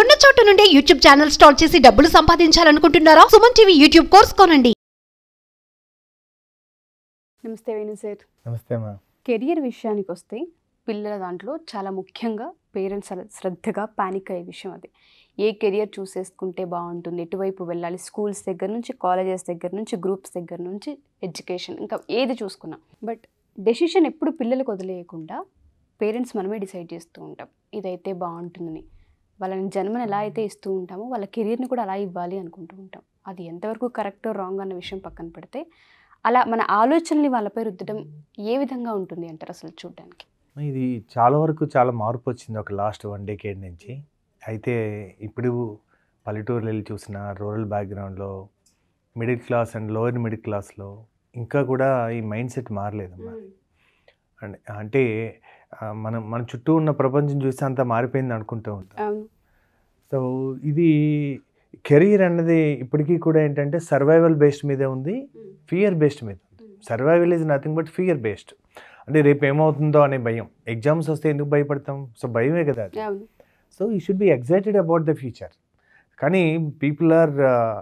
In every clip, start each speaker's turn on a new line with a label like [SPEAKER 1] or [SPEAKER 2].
[SPEAKER 1] మీరున్న చోట నుండి యూట్యూబ్ ఛానల్ స్టార్ట్ చేసి డబ్బులు సంపాదించాలనుకుంటున్నారా సుమన్ టీవీ యూట్యూబ్ కోర్స్ కొనండి
[SPEAKER 2] నమస్తే వేణు సార్
[SPEAKER 3] నమస్తే అమ్మా
[SPEAKER 2] కెరియర్ విషయానికి వస్తే పిల్లల దాంట్లో చాలా ముఖ్యంగా పేరెంట్స్ శ్రద్ధగా పానిక్ అయ్యే విషయం అది ఏ కెరియర్ చూస్ చేసుకుంటే బాగుంటుంది ఎటువైపు వెళ్ళాలి స్కూల్స్ దగ్గర నుంచి కాలేజెస్ దగ్గర నుంచి గ్రూప్స్ దగ్గర నుంచి ఎడ్యుకేషన్ ఇంకా ఏది చూసుకున్నా బట్ డెసిషన్ ఎప్పుడు పిల్లలకు వదిలేయకుండా పేరెంట్స్ మనమే డిసైడ్ చేస్తూ ఉంటాం ఇదైతే బాగుంటుందని వాళ్ళని జన్మను ఎలా అయితే ఇస్తూ ఉంటామో వాళ్ళ కెరియర్ని కూడా అలా ఇవ్వాలి అనుకుంటూ ఉంటాం అది ఎంతవరకు కరెక్ట్ రాంగ్ అన్న విషయం పక్కన పెడితే అలా మన ఆలోచనల్ని వాళ్ళపై రుద్దడం ఏ విధంగా ఉంటుంది అంటారు అసలు చూడడానికి
[SPEAKER 3] ఇది చాలా వరకు చాలా మార్పు వచ్చింది ఒక లాస్ట్ వన్ డేకేడ్ నుంచి అయితే ఇప్పుడు పల్లెటూరు వెళ్ళి చూసిన రూరల్ బ్యాక్గ్రౌండ్లో middle class and lower middle క్లాస్లో ఇంకా కూడా ఈ మైండ్ సెట్ మారలేదమ్మా అంటే అంటే ఆ, మనం మన చుట్టూ ఉన్న ప్రపంచం చూస్తే అంతా మారిపోయింది అనుకుంటూ ఉంటాం
[SPEAKER 2] అవును
[SPEAKER 3] సో ఇది కెరీర్ అన్నది ఇప్పటికీ కూడా ఏంటంటే సర్వైవల్ బేస్డ్ మీదే ఉంది ఫియర్ బేస్డ్ మీద ఉంది survival is nothing but fear based అంటే రేపు ఏమవుతుందో అనే భయం ఎగ్జామ్స్ వస్తే ఎందుకు భయపడతాం సో భయమే కదా అది
[SPEAKER 2] అవును
[SPEAKER 3] so you should be excited about the future కానీ people are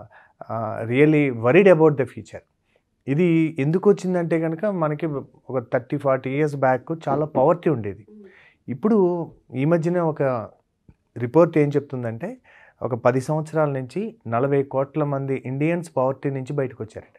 [SPEAKER 3] really worried about the future ఇది ఎందుకు వచ్చిందంటే కనుక మనకి ఒక థర్టీ ఫార్టీ ఇయర్స్ బ్యాక్ చాలా పవర్టీ ఉండేది ఇప్పుడు ఈ మధ్యన ఒక రిపోర్ట్ ఏం చెప్తుందంటే ఒక పది సంవత్సరాల నుంచి నలభై కోట్ల మంది ఇండియన్స్ పవర్టీ నుంచి బయటకు వచ్చారట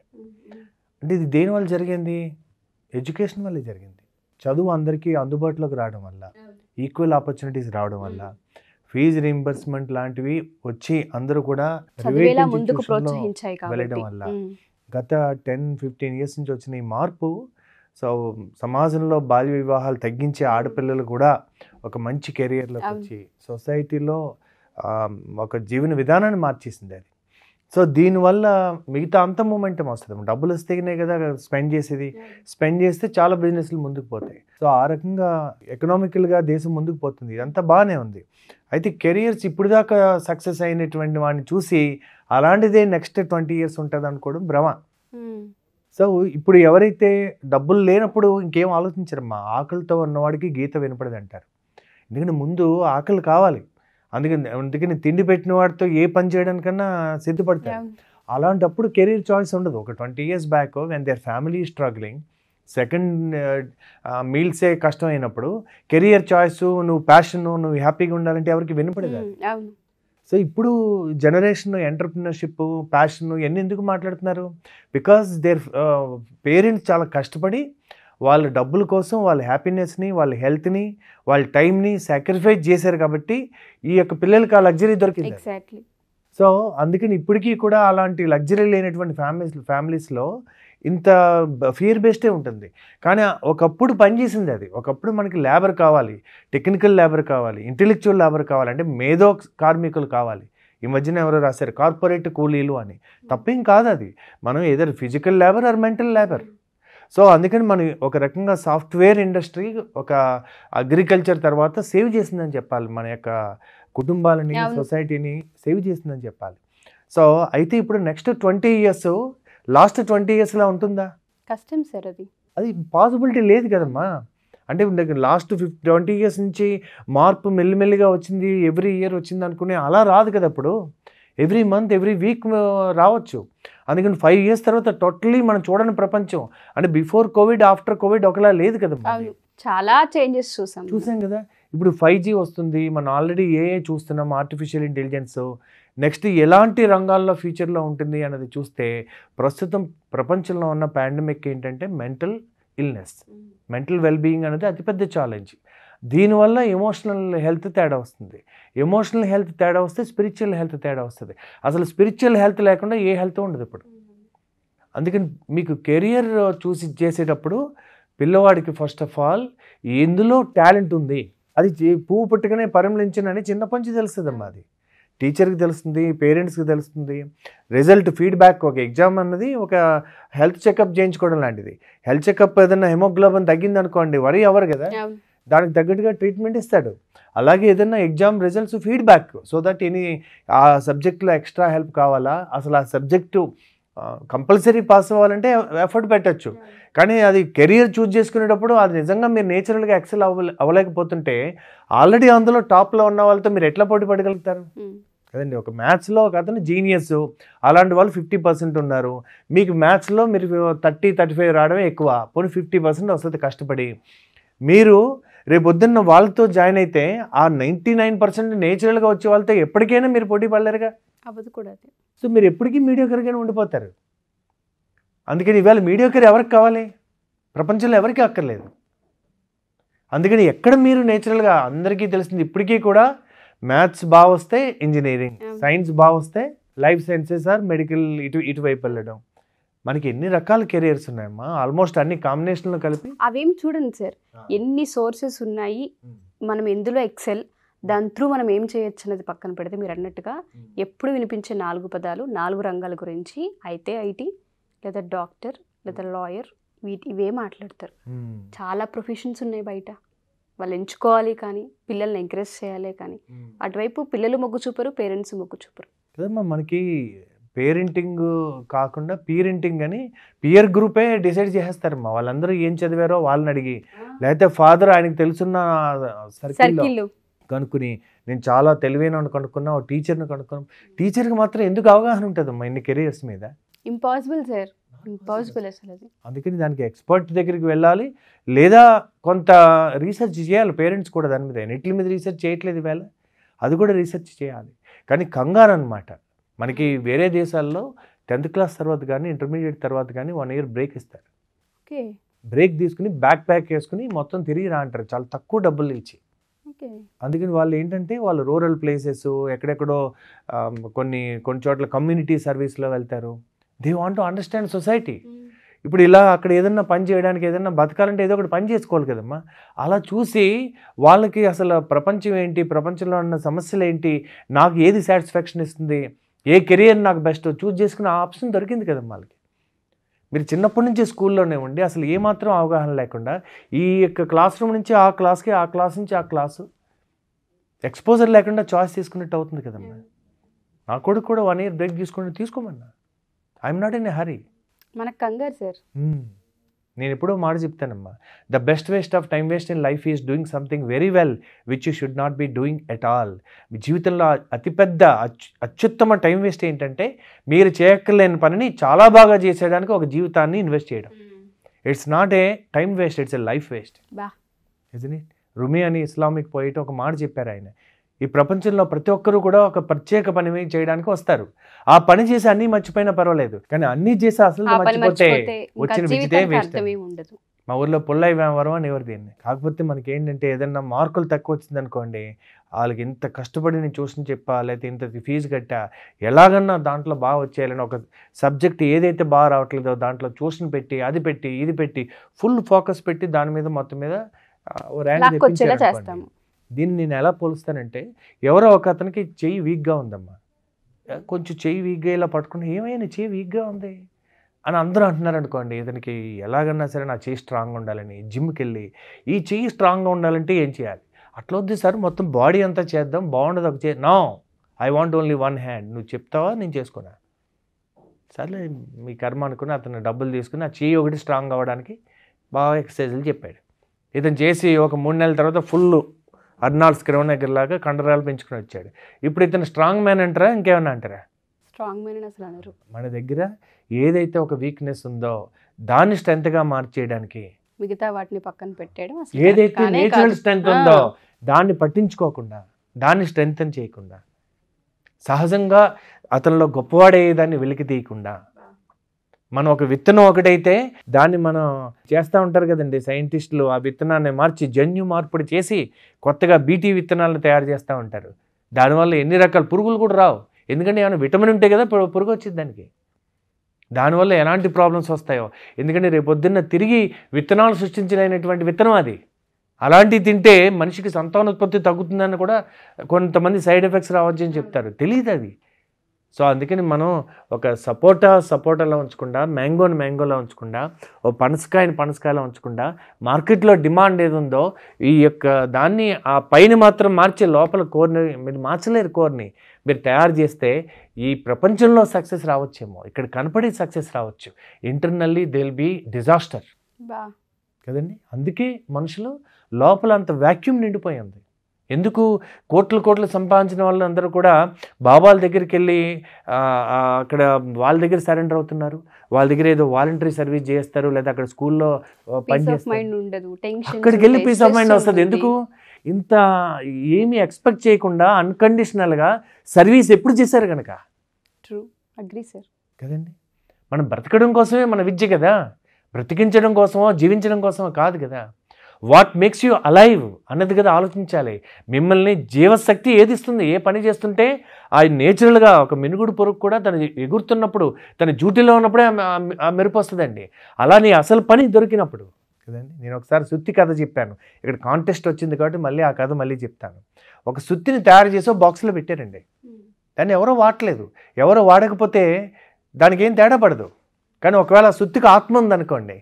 [SPEAKER 3] అంటే ఇది దేనివల్ల జరిగింది ఎడ్యుకేషన్ వల్ల జరిగింది చదువు అందరికీ అందుబాటులోకి రావడం వల్ల ఈక్వల్ ఆపర్చునిటీస్ రావడం వల్ల ఫీజు రీంబర్స్మెంట్ లాంటివి వచ్చి అందరూ కూడా
[SPEAKER 2] చదివేలా
[SPEAKER 3] private
[SPEAKER 2] ముందుకు
[SPEAKER 3] institution లో
[SPEAKER 2] ప్రోత్సహించాయి
[SPEAKER 3] వెళ్ళడం
[SPEAKER 2] కాబట్టి
[SPEAKER 3] వల్ల
[SPEAKER 2] ఉమ్.
[SPEAKER 3] గత టెన్ ఫిఫ్టీన్ ఇయర్స్ నుంచి వచ్చిన ఈ మార్పు సో సమాజంలో బాల్య వివాహాలు తగ్గించే ఆడపిల్లలు కూడా ఒక మంచి కెరియర్లోకి
[SPEAKER 2] అవును.
[SPEAKER 3] వచ్చి సొసైటీలో ఆ, ఒక జీవన విధానాన్ని మార్చేసింది అది సో దీనివల్ల మిగతా అంత మూమెంటం వస్తుంది డబ్బులు వస్తేనే కదా స్పెండ్ చేసేది స్పెండ్ చేస్తే చాలా బిజినెస్లు ముందుకు పోతాయి సో ఆ రకంగా ఎకనామికల్గా దేశం ముందుకు పోతుంది ఇదంతా బాగానే ఉంది అయితే కెరియర్స్ ఇప్పుడు దాకా సక్సెస్ అయినటువంటి వాడిని చూసి అలాంటిదే నెక్స్ట్ ట్వంటీ ఇయర్స్ ఉంటుంది అనుకోవడం భ్రమ
[SPEAKER 2] ఉమ్.
[SPEAKER 3] సో ఇప్పుడు ఎవరైతే డబ్బులు లేనప్పుడు ఇంకేం ఆలోచించరమ్మా ఆకలితో ఉన్నవాడికి గీత వినపడదు అంటారు ఎందుకంటే ముందు ఆకలి కావాలి అందుకని అందుకని తిండి పెట్టిన వాడితో ఏ పని చేయడానికన్నా సిద్ధపడతారు
[SPEAKER 2] అవును.
[SPEAKER 3] అలాంటప్పుడు కెరీర్ చాయిస్ ఉండదు ఒక twenty years back when there family struggling second మీల్సే కష్టం అయినప్పుడు కెరియర్ చాయిస్ నువ్వు ప్యాషన్ నువ్వు హ్యాపీగా ఉండాలంటే ఎవరికి వినపడదు అది.
[SPEAKER 2] ఉమ్. అవును
[SPEAKER 3] సో ఇప్పుడు జనరేషన్ ఎంటర్ప్రినర్షిప్ ప్యాషన్ ఇవన్నీ ఎందుకు మాట్లాడుతున్నారు బికాస్ దేర్ పేరెంట్స్ చాలా కష్టపడి వాళ్ళ డబ్బుల కోసం వాళ్ళ హ్యాపీనెస్ని వాళ్ళ హెల్త్ని వాళ్ళ టైంని సాక్రిఫైస్ చేశారు కాబట్టి ఈ యొక్క పిల్లలకి ఆ లగ్జరీ దొరికింది
[SPEAKER 2] ఎగ్జాక్ట్లీ
[SPEAKER 3] సో అందుకని ఇప్పటికీ కూడా అలాంటి లగ్జరీ లేనటువంటి ఫ్యామిలీస్ ఫ్యామిలీస్లో ఇంత ఫియర్ బేస్డే ఉంటుంది కానీ ఒకప్పుడు పనిచేసింది అది ఒకప్పుడు మనకి లేబర్ కావాలి టెక్నికల్ లేబర్ కావాలి ఇంటెలెక్చువల్ లేబర్ కావాలి అంటే మేధో కార్మికులు కావాలి ఈ మధ్యన ఎవరో రాశారు కార్పొరేట్ కూలీలు అని తప్పేం కాదు అది మనం either physical labour or mental labour so అందుకని మనం ఒక రకంగా సాఫ్ట్వేర్ ఇండస్ట్రీ ఒక అగ్రికల్చర్ తర్వాత సేవ్ చేసిందని చెప్పాలి మన యొక్క కుటుంబాలని
[SPEAKER 2] అవును.
[SPEAKER 3] సొసైటీని సేవ్ చేసిందని చెప్పాలి సో అయితే ఇప్పుడు next twenty years last twenty ఇయర్స్లా ఉంటుందా
[SPEAKER 2] కష్టం సార్ అది
[SPEAKER 3] అది పాసిబిలిటీ లేదు కదమ్మా అంటే లాస్ట్ ఫిఫ్ ట్వంటీ ఇయర్స్ నుంచి మార్పు మెల్లిమెల్లిగా వచ్చింది ఎవ్రీ ఇయర్ వచ్చింది అనుకునే అలా రాదు కదా ఇప్పుడు ఎవ్రీ మంత్ ఎవ్రీ వీక్ రావచ్చు అందుకని ఫైవ్ ఇయర్స్ తర్వాత టోటలీ మనం చూడని ప్రపంచం అంటే బిఫోర్ కోవిడ్ ఆఫ్టర్ కోవిడ్ ఒకలా లేదు కదమ్మా అది.
[SPEAKER 2] అవును చాలా చేంజెస్ చూసాం
[SPEAKER 3] చూసాం కదా ఇప్పుడు ఫైవ్ జీ వస్తుంది మనం ఆల్రెడీ ఏ ఏ చూస్తున్నాం ఆర్టిఫిషియల్ ఇంటెలిజెన్స్ నెక్స్ట్ ఎలాంటి రంగాల్లో ఫ్యూచర్లో ఉంటుంది అన్నది చూస్తే ప్రస్తుతం ప్రపంచంలో ఉన్న పాండమిక్ ఏంటంటే మెంటల్ ఇల్నెస్ మెంటల్ వెల్బీయింగ్ అనేది అతిపెద్ద ఛాలెంజ్ దీనివల్ల ఎమోషనల్ హెల్త్ తేడా వస్తుంది ఎమోషనల్ హెల్త్ తేడా వస్తే స్పిరిచువల్ హెల్త్ తేడా వస్తుంది అసలు స్పిరిచువల్ హెల్త్ లేకుండా ఏ హెల్త్ ఉండదు ఇప్పుడు అందుకని మీకు కెరియర్ చూసి చేసేటప్పుడు పిల్లవాడికి ఫస్ట్ ఆఫ్ ఆల్ ఎందులో టాలెంట్ ఉంది అది చే- పువ్వు పుట్టుకనే పరిమళించనని చిన్నప్పటి నుంచి తెలుస్తుందమ్మా అది టీచర్కి తెలుస్తుంది పేరెంట్స్కి తెలుస్తుంది రిజల్ట్ ఫీడ్బ్యాక్ ఒక ఎగ్జామ్ అన్నది ఒక హెల్త్ చెకప్ చేయించుకోవడం లాంటిది హెల్త్ చెకప్ ఏదైనా హెమోగ్లోబిన్ తగ్గింది అనుకోండి వరి అవ్వరు కదా
[SPEAKER 2] అవును
[SPEAKER 3] దానికి తగ్గట్టుగా ట్రీట్మెంట్ ఇస్తాడు అలాగే ఏదైనా exam results feedback so that any ఆ సబ్జెక్ట్లో ఎక్స్ట్రా హెల్ప్ కావాలా అసలు ఆ సబ్జెక్టు కంపల్సరీ పాస్ అవ్వాలంటే ఎఫర్ట్ పెట్టచ్చు కానీ అది కెరియర్ చూజ్ చేసుకునేటప్పుడు అది నిజంగా మీరు నేచురల్గా ఎక్సెల్ అవ్వ అవ్వలేకపోతుంటే ఆల్రెడీ అందులో టాప్లో ఉన్న వాళ్ళతో మీరు ఎట్లా పోటీ పడగలుగుతారు
[SPEAKER 2] ఉమ్.
[SPEAKER 3] కదండి ఒక మ్యాథ్స్లో ఒక అతను జీనియస్ అలాంటి వాళ్ళు ఫిఫ్టీ పర్సెంట్ ఉన్నారు మీకు మ్యాథ్స్లో మీరు థర్టీ థర్టీ ఫైవ్ రావడమే ఎక్కువ పోనీ ఫిఫ్టీ పర్సెంట్ వస్తుంది కష్టపడి మీరు రేపు పొద్దున్న వాళ్ళతో జాయిన్ అయితే ఆ నైంటీ నైన్ పర్సెంట్ నేచురల్గా వచ్చే వాళ్ళతో ఎప్పటికైనా మీరు పోటీ పడలేరుగా
[SPEAKER 2] అవ్వదు కూడా అది
[SPEAKER 3] సో మీరు ఎప్పటికీ మీడియోకర్గానే ఉండిపోతారు అందుకని ఇవాళ మీడియోకర్ ఎవరికి కావాలి ప్రపంచంలో ఎవరికి అక్కర్లేదు అందుకని ఎక్కడ మీరు నేచురల్గా అందరికీ తెలిసింది ఇప్పటికీ కూడా మ్యాథ్స్ బాగా వస్తే ఇంజనీరింగ్
[SPEAKER 2] Yeah.
[SPEAKER 3] సైన్స్ బాగా వస్తే లైఫ్ సైన్సెస్ ఆర్ మెడికల్ ఇటు ఇటువైపు వెళ్ళడం మనకి ఎన్ని రకాల కెరియర్స్ ఉన్నాయమ్మా ఆల్మోస్ట్ అన్ని కాంబినేషన్లో కలిపి
[SPEAKER 2] అవేం చూడండి సార్ ఎన్ని సోర్సెస్ ఉన్నాయి మనం ఎందులో ఎక్సెల్ దాని త్రూ మనం ఏం చేయొచ్చు అనేది పక్కన పెడితే మీరు అన్నట్టుగా ఎప్పుడు వినిపించే నాలుగు పదాలు నాలుగు రంగాల గురించి అయితే ఐటీ లేదా డాక్టర్ లేదా లాయర్ వీటి ఇవే మాట్లాడతారు
[SPEAKER 3] మ్మ్.
[SPEAKER 2] చాలా ప్రొఫెషన్స్ ఉన్నాయి బయట వాళ్ళు ఎంచుకోవాలి కానీ పిల్లల్ని ఎంకరేజ్ చేయాలి కానీ అటువైపు పిల్లలు మొగ్గు చూపరు పేరెంట్స్ మొగ్గు చూపరు
[SPEAKER 3] కదమ్మా మనకి పేరెంటింగ్ కాకుండా పీరెంటింగ్ అని పియర్ గ్రూపే డిసైడ్ చేసేస్తారమ్మా వాళ్ళందరూ ఏం చదివారో వాళ్ళని అడిగి లేకపోతే ఫాదర్ ఆయనకి తెలుసున్న సర్కిల్లో
[SPEAKER 2] సర్కిల్
[SPEAKER 3] కనుక్కుని నేను చాలా తెలివైన కనుక్కున్నా ఒక టీచర్ని కనుక్కున్నాం టీచర్కి మాత్రం ఎందుకు అవగాహన ఉంటుందమ్మా ఇన్ని కెరియర్స్ మీద
[SPEAKER 2] ఇంపాసిబుల్ సార్ ఇంపాసిబుల్ అసలు అది
[SPEAKER 3] అందుకని దానికి ఎక్స్పర్ట్ దగ్గరికి వెళ్ళాలి లేదా కొంత రీసెర్చ్ చేయాలి పేరెంట్స్ కూడా దాని మీద నెట్ల మీద రీసెర్చ్ చేయట్లేదు ఇవాళ అది కూడా రీసెర్చ్ చేయాలి కానీ కంగారు అనమాట మనకి వేరే దేశాల్లో టెన్త్ క్లాస్ తర్వాత కానీ ఇంటర్మీడియట్ తర్వాత కానీ వన్ ఇయర్ బ్రేక్ ఇస్తారు
[SPEAKER 2] ఓకే
[SPEAKER 3] బ్రేక్ తీసుకుని బ్యాక్ ప్యాక్ వేసుకుని మొత్తం తిరిగి రా అంటారు చాలా తక్కువ డబ్బులు ఇచ్చి
[SPEAKER 2] ఓకే
[SPEAKER 3] అందుకని వాళ్ళు ఏంటంటే వాళ్ళు రూరల్ ప్లేసెస్ ఎక్కడెక్కడో ఆమ్, కొన్ని కొన్ని చోట్ల కమ్యూనిటీ సర్వీస్లో వెళ్తారు they want to understand society ఇప్పుడు ఇలా అక్కడ ఏదన్నా పని చేయడానికి ఏదన్నా బతకాలంటే ఏదో ఒకటి పని చేసుకోవాలి కదమ్మా అలా చూసి వాళ్ళకి అసలు ప్రపంచం ఏంటి ప్రపంచంలో ఉన్న సమస్యలు ఏంటి నాకు ఏది సాటిస్ఫాక్షన్ ఇస్తుంది ఏ కెరియర్ నాకు బెస్ట్ చూస్ చేసుకునే ఆప్షన్ దొరికింది కదమ్మా వాళ్ళకి మీరు చిన్నప్పటి నుంచి స్కూల్లోనే ఉండి అసలు ఏమాత్రం అవగాహన లేకుండా ఈ యొక్క క్లాస్ రూమ్ నుంచి ఆ క్లాస్కి ఆ క్లాస్ నుంచి ఆ క్లాసు ఎక్స్పోజర్ లేకుండా చాయిస్ తీసుకున్నట్టు అవుతుంది కదమ్మా నా కొడుకు కూడా వన్ ఇయర్ బ్రేక్ తీసుకుని తీసుకోమన్నా I'm not in a hurry
[SPEAKER 2] మనకు కంగారు సార్
[SPEAKER 3] నేను ఎప్పుడో మాట చెప్తానమ్మా the best waste of time waste in life is doing something very well which you should not be doing at all మీ జీవితంలో అతిపెద్ద అత్యు- అత్యుత్తమ టైం వేస్ట్ ఏంటంటే మీరు చేయక్కర్లేని పనిని చాలా బాగా చేసేయడానికి ఒక జీవితాన్ని ఇన్వెస్ట్ చేయడం it's not a time waste it's a life waste
[SPEAKER 2] బా
[SPEAKER 3] ఇజన్ ఇట్ రుమి అని ఇస్లామిక్ పోయిట్ ఒక మాట చెప్పారు ఆయన ఈ ప్రపంచంలో ప్రతి ఒక్కరూ కూడా ఒక ప్రత్యేక పని చేయడానికి వస్తారు ఆ పని చేసి అన్నీ మర్చిపోయినా పర్వాలేదు కానీ అన్నీ చేసి అసలు
[SPEAKER 2] ఆ పని
[SPEAKER 3] మర్చిపోతే
[SPEAKER 2] మర్చిపోతే ఇంకా
[SPEAKER 3] వచ్చిన విజితే
[SPEAKER 2] జీవితానికి
[SPEAKER 3] వేస్ట్
[SPEAKER 2] అర్థమే ఉండదు
[SPEAKER 3] మా ఊర్లో పుల్లయ్య వ్యాపారం అని ఎవరు దీన్ని కాకపోతే మనకి ఏంటంటే ఏదన్నా మార్కులు తక్కువ వచ్చింది అనుకోండి వాళ్ళకి ఇంత కష్టపడి నేను ట్యూషన్ చెప్పా లేకపోతే ఇంత ఫీజు కట్టా ఎలాగన్నా దాంట్లో బాగా వచ్చేయాలని ఒక సబ్జెక్ట్ ఏదైతే బాగా రావట్లేదో దాంట్లో ట్యూషన్ పెట్టి అది పెట్టి ఇది పెట్టి ఫుల్ ఫోకస్ పెట్టి దాని మీద మొత్తం మీద ఆ, ఓ ర్యాంక్
[SPEAKER 2] లాక్కొచ్చేలా
[SPEAKER 3] తెప్పించారనుకోండి.
[SPEAKER 2] చేస్తాము
[SPEAKER 3] దీన్ని నేను ఎలా పోలుస్తానంటే ఎవరో ఒక అతనికి చెయ్యి వీక్గా ఉందమ్మా కొంచెం చెయ్యి వీక్గా ఇలా పట్టుకుని ఏమైనా చెయ్యి వీక్గా ఉంది అని అందరూ అంటున్నారు అనుకోండి ఇతనికి ఎలాగన్నా సరే నా చెయ్యి స్ట్రాంగ్గా ఉండాలని జిమ్కి వెళ్ళి ఈ చెయ్యి స్ట్రాంగ్గా ఉండాలంటే ఏం చేయాలి అట్లా వద్దు సార్ మొత్తం బాడీ అంతా చేద్దాం బాగుండదు ఒక చే no I want only one hand నువ్వు చెప్తావా నేను చేసుకున్నా సర్లే మీ కర్మ అనుకుని అతను డబ్బులు తీసుకుని ఆ చెయ్యి ఒకటి స్ట్రాంగ్ అవ్వడానికి బాగా ఎక్సర్సైజులు చెప్పాడు ఇతను చేసి ఒక మూడు నెలల తర్వాత ఫుల్ అర్నాల్డ్ స్క్రవనగర్ లాగా కండరాలు పెంచుకుని వచ్చాడు ఇప్పుడు ఇతను స్ట్రాంగ్ మ్యాన్ అంటారా ఇంకేమన్నా అంటారా
[SPEAKER 2] స్ట్రాంగ్ మైన్ అసలు అనరు
[SPEAKER 3] మన దగ్గర ఏదైతే ఒక వీక్నెస్ ఉందో దాన్ని స్ట్రెంత్గా మార్చేయడానికి
[SPEAKER 2] మిగతా వాటిని పక్కన పెట్టేయడం అసలు
[SPEAKER 3] ఏదైతే
[SPEAKER 2] కానే
[SPEAKER 3] నేచురల్
[SPEAKER 2] కాదు.
[SPEAKER 3] స్ట్రెంత్
[SPEAKER 2] ఆ.
[SPEAKER 3] ఉందో దాన్ని పట్టించుకోకుండా దాన్ని స్ట్రెంగ్ చేయకుండా సహజంగా అతనిలో గొప్పవాడే దాన్ని వెలికి తీయకుండా మనం ఒక విత్తనం ఒకటైతే దాన్ని మనం చేస్తూ ఉంటారు కదండి సైంటిస్టులు ఆ విత్తనాన్ని మార్చి జన్యు మార్పిడి చేసి కొత్తగా బీటీ విత్తనాలను తయారు చేస్తూ ఉంటారు దానివల్ల ఎన్ని రకాల పురుగులు కూడా రావు ఎందుకంటే ఏమైనా విటమిన్ ఉంటే కదా పు- పురుగు వచ్చింది దానికి దానివల్ల ఎలాంటి ప్రాబ్లమ్స్ వస్తాయో ఎందుకంటే రేపు పొద్దున్న తిరిగి విత్తనాలు సృష్టించలేనటువంటి విత్తనం అది అలాంటివి తింటే మనిషికి సంతానోత్పత్తి తగ్గుతుందని కూడా కొంతమంది సైడ్ ఎఫెక్ట్స్ రావచ్చు అని చెప్తారు తెలియదు అది సో అందుకని మనం ఒక సపోటా సపోటాలో ఉంచకుండా మ్యాంగోని మ్యాంగోలో ఉంచకుండా ఓ పనసకాయని పనసకాయలో ఉంచకుండా మార్కెట్లో డిమాండ్ ఏది ఉందో ఈ యొక్క దాన్ని ఆ పైన మాత్రం మార్చే లోపల కోర్ని మీరు మార్చలేరు కోర్ని మీరు తయారు చేస్తే ఈ ప్రపంచంలో సక్సెస్ రావచ్చేమో ఇక్కడ కనపడే సక్సెస్ రావచ్చు ఇంటర్నల్లీ దిల్ బి డిజాస్టర్
[SPEAKER 2] బా
[SPEAKER 3] కదండి అందుకే మనుషులు లోపల అంత వాక్యూమ్ నిండిపోయింది ఎందుకు కోట్లు కోట్లు సంపాదించిన వాళ్ళందరూ కూడా బాబాల దగ్గరికి వెళ్ళి ఆ, ఆ, అక్కడ వాళ్ళ దగ్గర సరెండర్ అవుతున్నారు వాళ్ళ దగ్గర ఏదో వాలంటరీ సర్వీస్ చేస్తారు లేదా అక్కడ స్కూల్లో పని
[SPEAKER 2] పీస్ ఆఫ్
[SPEAKER 3] చేస్తారు
[SPEAKER 2] మైండ్ ఉండదు టెన్షన్
[SPEAKER 3] అక్కడికి వెళ్ళి పీస్ ఆఫ్ మైండ్ వస్తుంది ఎందుకు ఇంత ఏమీ ఎక్స్పెక్ట్ చేయకుండా అన్కండిషనల్గా సర్వీస్ ఎప్పుడు చేశారు కనుక
[SPEAKER 2] ట్రూ అగ్రీ సార్
[SPEAKER 3] కదండి మనం బ్రతకడం కోసమే మన విద్య కదా బ్రతికించడం కోసమో జీవించడం కోసమో కాదు కదా వాట్ మేక్స్ యూ అలైవ్ అన్నది కదా ఆలోచించాలి మిమ్మల్ని జీవశక్తి ఏది ఇస్తుంది ఏ పని చేస్తుంటే ఆ నేచురల్గా ఒక మినుగుడు పొరుగు కూడా తను ఎగురుతున్నప్పుడు తన డ్యూటీలో ఉన్నప్పుడే ఆ- ఆ- ఆ మెరుపు వస్తుందండి అలా నీ అసలు పని దొరికినప్పుడు కదండి నేను ఒకసారి సుత్తి కథ చెప్పాను ఇక్కడ కాంటెస్ట్ వచ్చింది కాబట్టి మళ్ళీ ఆ కథ మళ్ళీ చెప్తాను ఒక సుత్తిని తయారు చేసి బాక్స్లో పెట్టారండి దాన్ని ఎవరో వాడలేదు ఎవరో వాడకపోతే దానికి ఏం తేడా పడదు కానీ ఒకవేళ ఆ సుత్తికి ఆత్మ ఉందనుకోండి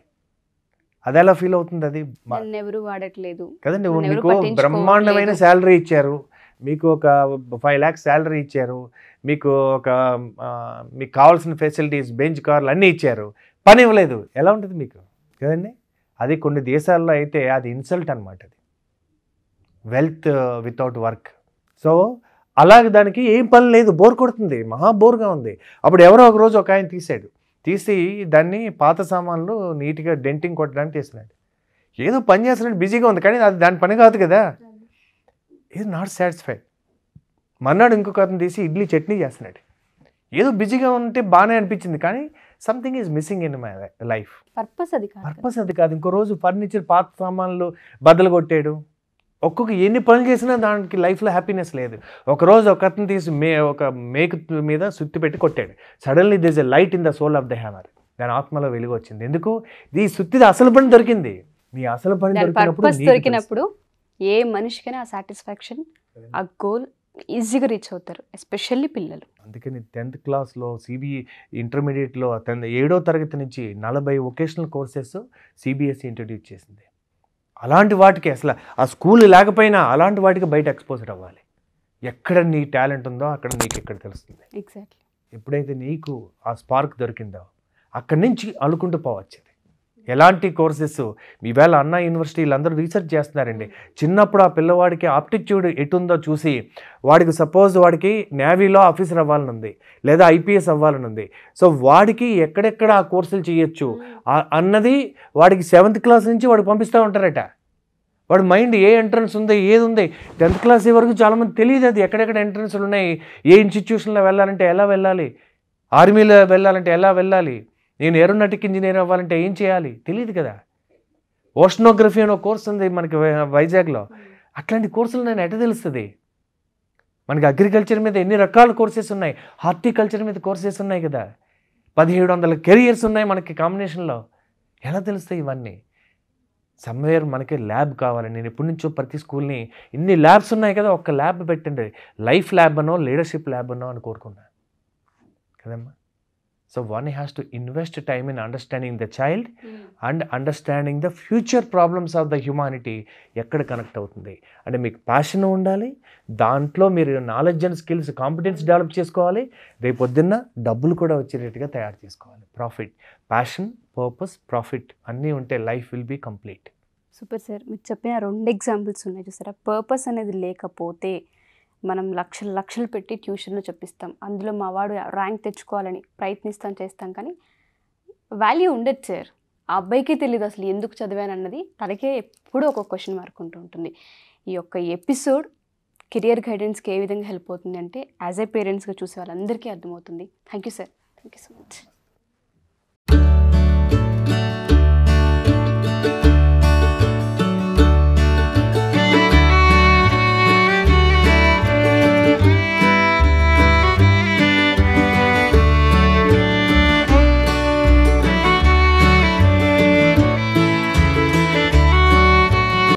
[SPEAKER 3] అది ఎలా ఫీల్ అవుతుంది అది మ-
[SPEAKER 2] నన్ను ఎవరు వాడట్లేదు
[SPEAKER 3] కదండి
[SPEAKER 2] నన్ను ఎవరు
[SPEAKER 3] మీకు
[SPEAKER 2] పట్టించుకోవట్లేదు.
[SPEAKER 3] బ్రహ్మాండమైన శాలరీ ఇచ్చారు మీకు ఒక ఫైవ్ ల్యాక్స్ శాలరీ ఇచ్చారు మీకు ఒక ఆ, మీకు కావాల్సిన ఫెసిలిటీస్ బెంచ్ కార్లు అన్నీ ఇచ్చారు పని ఇవ్వలేదు ఎలా ఉంటుంది మీకు కదండి అది కొన్ని దేశాల్లో అయితే అది ఇన్సల్ట్ అనమాట అది వెల్త్ వితౌట్ వర్క్ సో అలాగే దానికి ఏం పని లేదు బోర్ కొడుతుంది మహా బోర్గా ఉంది అప్పుడు ఎవరో ఒక రోజు ఒక ఆయన తీసాడు తీసి దాన్ని పాత సామాన్లు నీట్గా డెంటింగ్ కొట్టడానికి తీసినాడు ఏదో పని చేస్తున్నాడు బిజీగా ఉంది కానీ అది దాని పని కాదు కదా ఇది నాట్ సాటిస్ఫైడ్ మన్నాడు ఇంకొక అతను తీసి ఇడ్లీ చట్నీ చేస్తున్నాడు ఏదో బిజీగా ఉంటే బాగానే అనిపించింది కానీ something is missing in my life
[SPEAKER 2] purpose అది కాదు కదా.
[SPEAKER 3] పర్పస్ అది కాదు ఇంకో రోజు ఫర్నిచర్ పాత సామాన్లు బద్దలు కొట్టాడు ఒక్కొక్క ఎన్ని పనులు చేసినా దానికి లైఫ్లో హ్యాపీనెస్ లేదు ఒక రోజు ఒక అతను తీసి మే ఒక మేకు మీద సుత్తి పెట్టి కొట్టాడు suddenly this a light in the soul of the hammer దాని ఆత్మలో వెలుగు వచ్చింది ఎందుకు ఈ సుత్తిది అసలు పని దొరికింది నీ అసలు పని
[SPEAKER 2] దాని
[SPEAKER 3] దొరికినప్పుడు
[SPEAKER 2] పర్పస్
[SPEAKER 3] నీకు
[SPEAKER 2] దొరికినప్పుడు ఏ మనిషికైనా ఆ సాటిస్ఫాక్షన్ ఆ గోల్ ఈజీగా రీచ్ అవుతారు ఎస్పెషల్లీ పిల్లలు
[SPEAKER 3] అందుకని టెన్త్ క్లాస్లో సిబిఐ ఇంటర్మీడియట్లో టెన్త్ ఏడో తరగతి నుంచి నలభై వొకేషనల్ కోర్సెస్ సిబిఎస్ఈ ఇంట్రడ్యూస్ చేసింది అలాంటి వాటికి అసలు ఆ స్కూల్ లేకపోయినా అలాంటి వాటికి బయట ఎక్స్పోజర్ అవ్వాలి ఎక్కడ నీ టాలెంట్ ఉందో అక్కడ నీకు ఇక్కడ తెలుస్తుంది
[SPEAKER 2] ఎగ్జాక్ట్లీ
[SPEAKER 3] ఎప్పుడైతే నీకు ఆ స్పార్క్ దొరికిందో అక్కడి నుంచి అలుకుంటూ పోవచ్చు అది. ఎలాంటి కోర్సెస్ ఈవేళ అన్నా యూనివర్సిటీ వీళ్ళందరూ రీసెర్చ్ చేస్తున్నారండి చిన్నప్పుడు ఆ పిల్లవాడికి ఆప్టిట్యూడ్ ఎటుందో చూసి వాడికి సపోజ్ వాడికి నేవీలో ఆఫీసర్ అవ్వాలని ఉంది లేదా ఐపీఎస్ అవ్వాలని ఉంది సో వాడికి ఎక్కడెక్కడ ఆ కోర్సులు చేయొచ్చు ఆ- అన్నది వాడికి సెవెంత్ క్లాస్ నుంచి వాడికి పంపిస్తూ ఉంటారట వాడి మైండ్ ఏ ఎంట్రన్స్ ఉంది ఏది ఉంది టెన్త్ క్లాస్ వరకు చాలామంది తెలియదు అది ఎక్కడెక్కడ ఎంట్రన్స్లు ఉన్నాయి ఏ ఇన్స్టిట్యూషన్లో వెళ్ళాలంటే ఎలా వెళ్ళాలి ఆర్మీలో వెళ్ళాలంటే ఎలా వెళ్ళాలి నేను ఏరోనాటిక్ ఇంజనీర్ అవ్వాలంటే ఏం చేయాలి తెలియదు కదా ఓషనోగ్రఫీ అనే కోర్స్ ఉంది మనకి వై- వైజాగ్లో అట్లాంటి కోర్సులు నేను ఎట తెలుస్తుంది మనకి అగ్రికల్చర్ మీద ఎన్ని రకాల కోర్సెస్ ఉన్నాయి హార్టికల్చర్ మీద కోర్సెస్ ఉన్నాయి కదా పదిహేడు వందల కెరియర్స్ ఉన్నాయి మనకి కాంబినేషన్లో ఎలా తెలుస్తాయి ఇవన్నీ సమ్వేర్ మనకి ల్యాబ్ కావాలి నేను ఎప్పటి నుంచో ప్రతి స్కూల్ని ఇన్ని ల్యాబ్స్ ఉన్నాయి కదా ఒక్క ల్యాబ్ పెట్టండి లైఫ్ ల్యాబ్ అనో లీడర్షిప్ ల్యాబ్ అనో అని కోరుకున్నా కదమ్మా so one has to invest time in understanding the child and understanding the future problems of the humanity ఎక్కడ కనెక్ట్ అవుతుంది అంటే మీకు ప్యాషన్ ఉండాలి దాంట్లో మీరు knowledge and skills competence develop చేసుకోవాలి రేపు పొద్దున్న డబ్బులు కూడా వచ్చేటట్టుగా తయారు చేసుకోవాలి ప్రాఫిట్ ప్యాషన్ పర్పస్ ప్రాఫిట్ అన్నీ ఉంటే life will be complete
[SPEAKER 2] super sir మీరు చెప్పిన రెండు ఎగ్జాంపుల్స్ ఉన్నాయి చూసారా పర్పస్ అనేది లేకపోతే మనం లక్షలు లక్షలు పెట్టి ట్యూషన్లో చెప్పిస్తాం అందులో మా వాడు ర్యాంక్ తెచ్చుకోవాలని ప్రయత్నిస్తాం చేస్తాం కానీ వాల్యూ ఉండదు సార్ ఆ అబ్బాయికే తెలియదు అసలు ఎందుకు చదివాను అన్నది తనకే ఎప్పుడూ ఒక క్వశ్చన్ మార్క్ ఉంటూ ఉంటుంది ఈ యొక్క ఎపిసోడ్ కెరియర్ గైడెన్స్కి ఏ విధంగా హెల్ప్ అవుతుంది అంటే యాజ్ ఏ పేరెంట్స్గా చూసే వాళ్ళందరికీ అర్థమవుతుంది thank you sir thank you so much